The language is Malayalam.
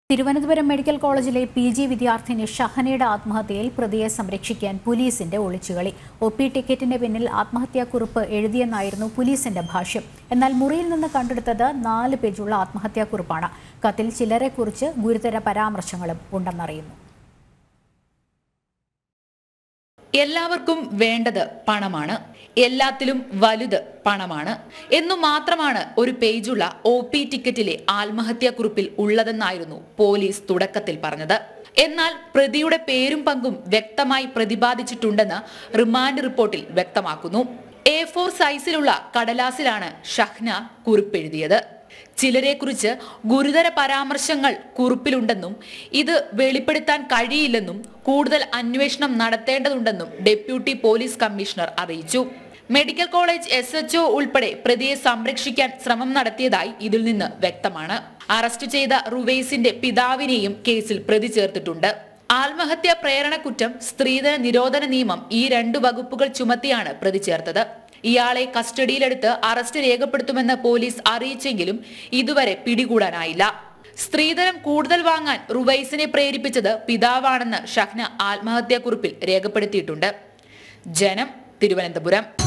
തിരുവനന്തപുരം മെഡിക്കൽ കോളേജിലെ പി ജി വിദ്യാർത്ഥിനി ഷഹനയുടെ ആത്മഹത്യയിൽ പ്രതിയെ സംരക്ഷിക്കാൻ പോലീസിന്റെ ഒളിച്ചുകളി ഒ പി ടിക്കറ്റിന്റെ പിന്നിൽ ആത്മഹത്യാക്കുറിപ്പ് എഴുതിയെന്നായിരുന്നു പോലീസിന്റെ ഭാഷ്യം എന്നാൽ മുറിയിൽ നിന്ന് കണ്ടെടുത്തത് നാല് പേജുള്ള ആത്മഹത്യാക്കുറിപ്പാണ് കത്തിൽ ചിലരെക്കുറിച്ച് ഗുരുതര പരാമർശങ്ങളും ഉണ്ടെന്നറിയുന്നു എല്ലാവർക്കും വേണ്ടത് പണമാണ് എല്ലാത്തിലും വലുത് പണമാണ് എന്നു മാത്രമാണ് ഒരു പേജുള്ള ഒ പി ടിക്കറ്റിലെ ആത്മഹത്യാക്കുറിപ്പിൽ ഉള്ളതെന്നായിരുന്നു പോലീസ് തുടക്കത്തിൽ പറഞ്ഞത് എന്നാൽ പ്രതിയുടെ പേരും പങ്കും വ്യക്തമായി പ്രതിപാദിച്ചിട്ടുണ്ടെന്ന് റിമാൻഡ് റിപ്പോർട്ടിൽ വ്യക്തമാക്കുന്നു എ ഫോർ സൈസിലുള്ള കടലാസിലാണ് ഷഹ്ന കുറിപ്പെഴുതിയത് ചിലരെക്കുറിച്ച് ഗുരുതര പരാമർശങ്ങൾ കുറിപ്പിലുണ്ടെന്നും ഇത് വെളിപ്പെടുത്താൻ കഴിയില്ലെന്നും കൂടുതൽ അന്വേഷണം നടത്തേണ്ടതുണ്ടെന്നും ഡെപ്യൂട്ടി പോലീസ് കമ്മീഷണർ അറിയിച്ചു മെഡിക്കൽ കോളേജ് എസ് എച്ച്ഒ ഉൾപ്പെടെ പ്രതിയെ സംരക്ഷിക്കാൻ ശ്രമം നടത്തിയതായി ഇതിൽ നിന്ന് വ്യക്തമാണ് അറസ്റ്റ് ചെയ്ത റുവൈസിന്റെ പിതാവിനെയും കേസിൽ പ്രതി ചേർത്തിട്ടുണ്ട് ആത്മഹത്യാ പ്രേരണ കുറ്റം സ്ത്രീധന നിരോധന നിയമം ഈ രണ്ട് വകുപ്പുകൾ ചുമത്തിയാണ് പ്രതി ചേർത്തത് ഇയാളെ കസ്റ്റഡിയിലെടുത്ത് അറസ്റ്റ് രേഖപ്പെടുത്തുമെന്ന് പോലീസ് അറിയിച്ചെങ്കിലും ഇതുവരെ പിടികൂടാനായില്ല സ്ത്രീധനം കൂടുതൽ വാങ്ങാൻ റുവൈസിനെ പ്രേരിപ്പിച്ചത് പിതാവാണെന്ന് ഷഹ്ന ആത്മഹത്യാക്കുറിപ്പിൽ രേഖപ്പെടുത്തിയിട്ടുണ്ട് ജനം തിരുവനന്തപുരം